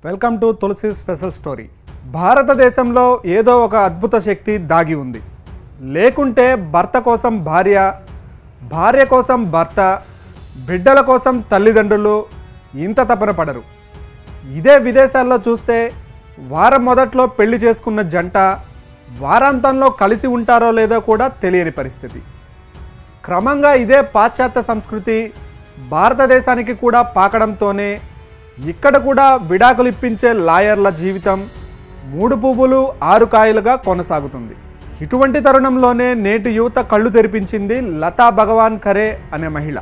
Welcome to Tulasi special story భారతదేశంలో ఏదో ఒక అద్భుత శక్తి దాగి ఉంది లేకుంటే భర్త కోసం భార్య భార్య కోసం భర్త బిడ్డల కోసం తల్లిదండ్రులు ఇంత తపన పడరు ఇదే విదేశాల్లో చూస్తే వారం మొదట్లో పెళ్లి చేసుకున్న జంట వారాంతంలో కలిసి ఉంటారో లేదో కూడా తెలియని పరిస్థితి క్రమంగా ఇదే పాశ్చాత్య సంస్కృతి భారతదేశానికి కూడా పాకడంతోనే ఇక్కడ కూడా విడాకులు ఇప్పించే లాయర్ల జీవితం మూడు పువ్వులు ఆరు కాయలుగా కొనసాగుతుంది ఇటువంటి తరుణంలోనే నేటి యువత కళ్ళు తెరిపించింది లతా భగవాన్ ఖరే అనే మహిళ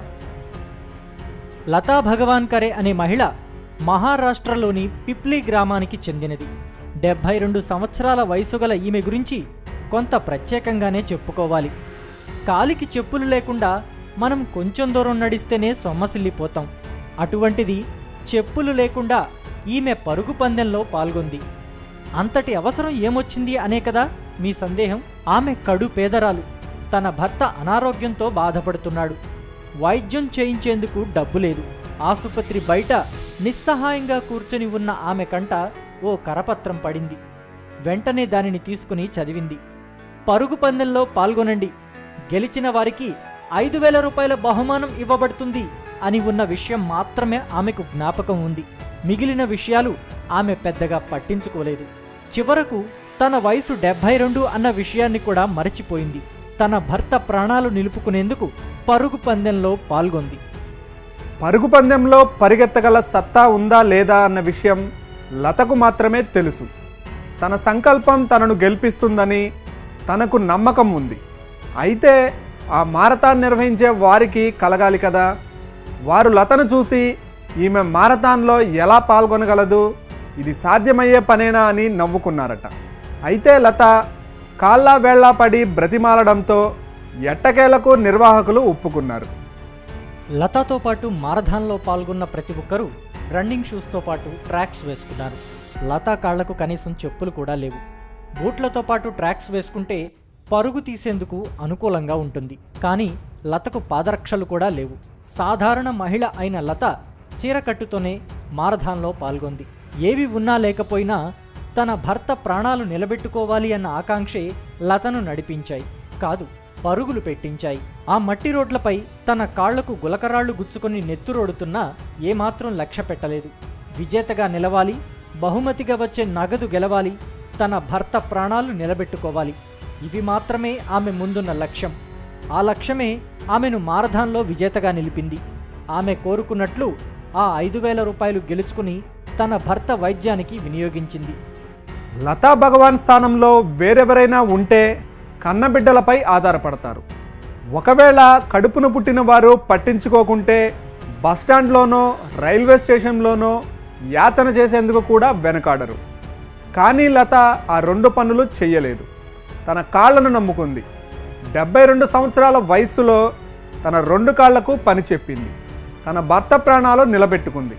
లతా భగవాన్ కరే అనే మహిళ మహారాష్ట్రలోని పిప్లీ గ్రామానికి చెందినది డెబ్భై రెండు సంవత్సరాల వయసు గల ఈమె గురించి కొంత ప్రత్యేకంగానే చెప్పుకోవాలి కాలికి చెప్పులు లేకుండా మనం కొంచెం దూరం నడిస్తేనే సొమ్మసిల్లిపోతాం అటువంటిది చెప్పులు లేకుండా ఈమె పరుగు పందెంలో పాల్గొంది అంతటి అవసరం ఏమొచ్చింది అనే కదా మీ సందేహం ఆమె కడు పేదరాలు తన భర్త అనారోగ్యంతో బాధపడుతున్నాడు వైద్యం చేయించేందుకు డబ్బు లేదు ఆసుపత్రి బయట నిస్సహాయంగా కూర్చొని ఉన్న ఆమె కంట ఓ కరపత్రం పడింది వెంటనే దానిని తీసుకుని చదివింది పరుగు పందెంలో పాల్గొనండి గెలిచిన వారికి ఐదు వేల రూపాయల బహుమానం ఇవ్వబడుతుంది అని ఉన్న విషయం మాత్రమే ఆమెకు జ్ఞాపకం ఉంది మిగిలిన విషయాలు ఆమె పెద్దగా పట్టించుకోలేదు చివరకు తన వయసు డెబ్భై రెండు అన్న విషయాన్ని కూడా మరచిపోయింది తన భర్త ప్రాణాలు నిలుపుకునేందుకు పరుగు పందెంలో పాల్గొంది పరుగు పందెంలో పరిగెత్తగల సత్తా ఉందా లేదా అన్న విషయం లతకు మాత్రమే తెలుసు తన సంకల్పం తనను గెలిపిస్తుందని తనకు నమ్మకం ఉంది అయితే ఆ మారథాన్ నిర్వహించే వారికి కలగాలి కదా వారు లతను చూసి ఈమె మారథాన్లో ఎలా పాల్గొనగలదు ఇది సాధ్యమయ్యే పనేనా అని నవ్వుకున్నారట అయితే లత కాళ్ళా వేళ్లా పడి బ్రతిమాలడంతో ఎట్టకేలకు నిర్వాహకులు ఒప్పుకున్నారు లతాతో పాటు మారథాన్లో పాల్గొన్న ప్రతి ఒక్కరూ రన్నింగ్ షూస్తో పాటు ట్రాక్స్ వేసుకున్నారు లతా కాళ్లకు కనీసం చెప్పులు కూడా లేవు బూట్లతో పాటు ట్రాక్స్ వేసుకుంటే పరుగు తీసేందుకు అనుకూలంగా ఉంటుంది కానీ లతకు పాదరక్షలు కూడా లేవు సాధారణ మహిళ అయిన లత చీరకట్టుతోనే మారథాన్లో పాల్గొంది ఏవి ఉన్నా లేకపోయినా తన భర్త ప్రాణాలు నిలబెట్టుకోవాలి అన్న ఆకాంక్షే లతను నడిపించాయి కాదు పరుగులు పెట్టించాయి ఆ మట్టి రోడ్లపై తన కాళ్లకు గులకరాళ్లు గుచ్చుకొని నెత్తురోడుతున్నా ఏమాత్రం లక్ష్య పెట్టలేదు విజేతగా నిలవాలి బహుమతిగా వచ్చే నగదు గెలవాలి తన భర్త ప్రాణాలు నిలబెట్టుకోవాలి ఇవి మాత్రమే ఆమె ముందున్న లక్ష్యం ఆ లక్ష్యమే ఆమెను మారథాన్లో విజేతగా నిలిపింది ఆమె కోరుకున్నట్లు ఆ ఐదు వేల రూపాయలు గెలుచుకుని తన భర్త వైద్యానికి వినియోగించింది లతా భగవాన్ స్థానంలో వేరెవరైనా ఉంటే కన్నబిడ్డలపై ఆధారపడతారు ఒకవేళ కడుపున పుట్టిన వారు పట్టించుకోకుంటే బస్టాండ్లోనో రైల్వే స్టేషన్లోనో యాచన చేసేందుకు కూడా వెనకాడరు కానీ లత ఆ రెండు పనులు చెయ్యలేదు తన కాళ్లను నమ్ముకుంది డెబ్బై రెండు సంవత్సరాల వయస్సులో తన రెండు కాళ్లకు పని చెప్పింది తన భర్త ప్రాణాలు నిలబెట్టుకుంది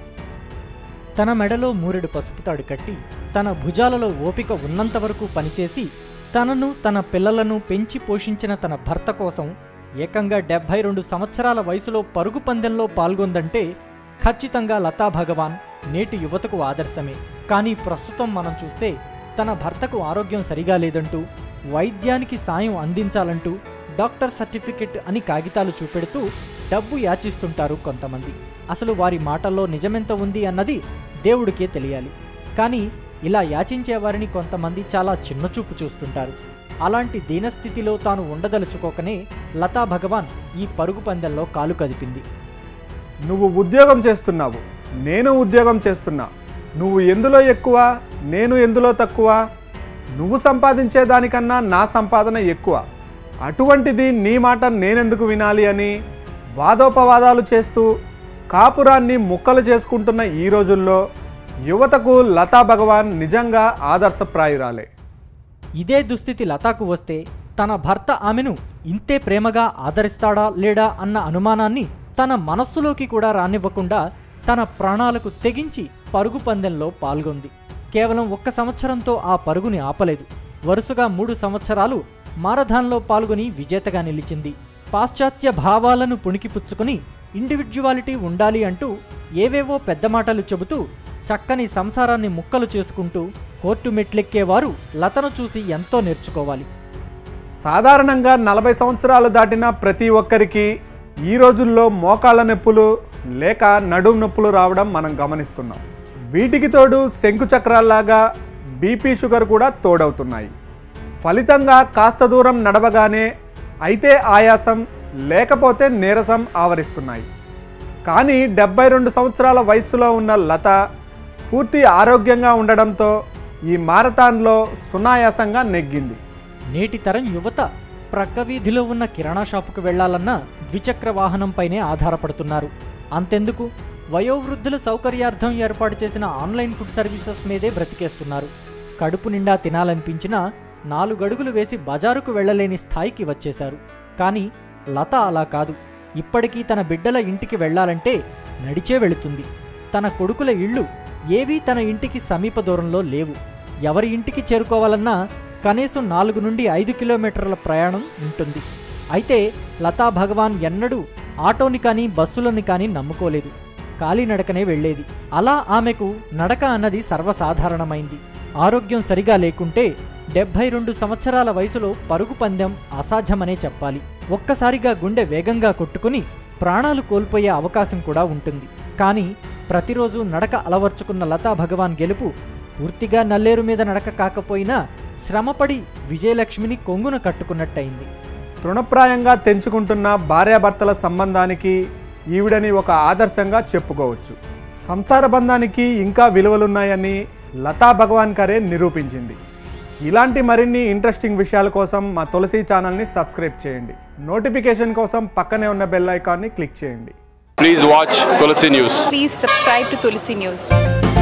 తన మెడలో మూరెడు పసుపు తాడు కట్టి తన భుజాలలో ఓపిక ఉన్నంత వరకు పనిచేసి తనను తన పిల్లలను పెంచి పోషించిన తన భర్త కోసం ఏకంగా డెబ్భై రెండు సంవత్సరాల వయసులో పరుగు పందెంలో పాల్గొందంటే ఖచ్చితంగా లతా భగవాన్ నేటి యువతకు ఆదర్శమే కానీ ప్రస్తుతం మనం చూస్తే తన భర్తకు ఆరోగ్యం సరిగా లేదంటూ వైద్యానికి సాయం అందించాలంటూ డాక్టర్ సర్టిఫికెట్ అని కాగితాలు చూపెడుతూ డబ్బు యాచిస్తుంటారు కొంతమంది అసలు వారి మాటల్లో నిజమెంత ఉంది అన్నది దేవుడికే తెలియాలి కానీ ఇలా యాచించే వారిని కొంతమంది చాలా చిన్నచూపు చూస్తుంటారు అలాంటి దీనస్థితిలో తాను ఉండదలుచుకోకనే లతా భగవాన్ ఈ పరుగు పందెంలో కాలు కదిపింది నువ్వు ఉద్యోగం చేస్తున్నావు నేను ఉద్యోగం చేస్తున్నా నువ్వు ఎందులో ఎక్కువ నేను ఎందులో తక్కువ నువ్వు సంపాదించే దానికన్నా నా సంపాదన ఎక్కువ అటువంటిది నీ మాట నేనెందుకు వినాలి అని వాదోపవాదాలు చేస్తూ కాపురాన్ని ముక్కలు చేసుకుంటున్న ఈ రోజుల్లో యువతకు లతా భగవాన్ నిజంగా ఆదర్శప్రాయురాలే ఇదే దుస్థితి లతాకు వస్తే తన భర్త ఆమెను ఇంతే ప్రేమగా ఆదరిస్తాడా లేడా అన్న అనుమానాన్ని తన మనస్సులోకి కూడా రానివ్వకుండా తన ప్రాణాలకు తెగించి పరుగు పందెంలో పాల్గొంది కేవలం ఒక్క సంవత్సరంతో ఆ పరుగుని ఆపలేదు వరుసగా మూడు సంవత్సరాలు మారథాన్లో పాల్గొని విజేతగా నిలిచింది పాశ్చాత్య భావాలను పుణికిపుచ్చుకుని ఇండివిడ్యువాలిటీ ఉండాలి అంటూ ఏవేవో పెద్ద మాటలు చెబుతూ చక్కని సంసారాన్ని ముక్కలు చేసుకుంటూ కోర్టు మెట్లెక్కేవారు లతను చూసి ఎంతో నేర్చుకోవాలి సాధారణంగా నలభై సంవత్సరాలు దాటిన ప్రతి ఒక్కరికి ఈ రోజుల్లో మోకాళ్ళ నొప్పులు లేక నడుము నొప్పులు రావడం మనం గమనిస్తున్నాం వీటికి తోడు శంకు చక్రాల్లాగా బీపీ షుగర్ కూడా తోడవుతున్నాయి ఫలితంగా కాస్త దూరం నడవగానే అయితే ఆయాసం లేకపోతే నీరసం ఆవరిస్తున్నాయి కానీ డెబ్బై రెండు సంవత్సరాల వయస్సులో ఉన్న లత పూర్తి ఆరోగ్యంగా ఉండడంతో ఈ మారథాన్లో సునాయాసంగా నెగ్గింది నేటి తరం యువత ప్రక్క వీధిలో ఉన్న కిరాణా షాపుకు వెళ్లాలన్నా ద్విచక్ర వాహనంపైనే ఆధారపడుతున్నారు అంతెందుకు వయోవృద్ధుల సౌకర్యార్థం ఏర్పాటు చేసిన ఆన్లైన్ ఫుడ్ సర్వీసెస్ మీదే బ్రతికేస్తున్నారు కడుపు నిండా తినాలనిపించినా నాలుగడుగులు వేసి బజారుకు వెళ్ళలేని స్థాయికి వచ్చేశారు కానీ లత అలా కాదు ఇప్పటికీ తన బిడ్డల ఇంటికి వెళ్ళాలంటే నడిచే వెళుతుంది తన కొడుకుల ఇళ్ళు ఏవీ తన ఇంటికి సమీప దూరంలో లేవు ఎవరి ఇంటికి చేరుకోవాలన్నా కనీసం నాలుగు నుండి ఐదు కిలోమీటర్ల ప్రయాణం ఉంటుంది అయితే లతా భగవాన్ ఎన్నడూ ఆటోని కానీ బస్సులని కానీ నమ్ముకోలేదు కాలినడకనే వెళ్ళేది అలా ఆమెకు నడక అన్నది సర్వసాధారణమైంది ఆరోగ్యం సరిగా లేకుంటే డెబ్భై రెండు సంవత్సరాల వయసులో పరుగు పందెం అసాధ్యమనే చెప్పాలి ఒక్కసారిగా గుండె వేగంగా కొట్టుకుని ప్రాణాలు కోల్పోయే అవకాశం కూడా ఉంటుంది కానీ ప్రతిరోజు నడక అలవర్చుకున్న లతా భగవాన్ గెలుపు పూర్తిగా నల్లేరు మీద నడక కాకపోయినా శ్రమపడి విజయలక్ష్మిని కొంగున కట్టుకున్నట్టయింది తృణప్రాయంగా తెంచుకుంటున్న భార్యాభర్తల సంబంధానికి ఈవిడని ఒక ఆదర్శంగా చెప్పుకోవచ్చు సంసార బంధానికి ఇంకా విలువలున్నాయని లతా భగవాన్ కరే నిరూపించింది ఇలాంటి మరిన్ని ఇంట్రెస్టింగ్ విషయాల కోసం మా తులసి ఛానల్ని సబ్స్క్రైబ్ చేయండి నోటిఫికేషన్ కోసం పక్కనే ఉన్న బెల్ ఐకాన్ని క్లిక్ చేయండి Please watch Tulsi News. Please subscribe to Tulsi News.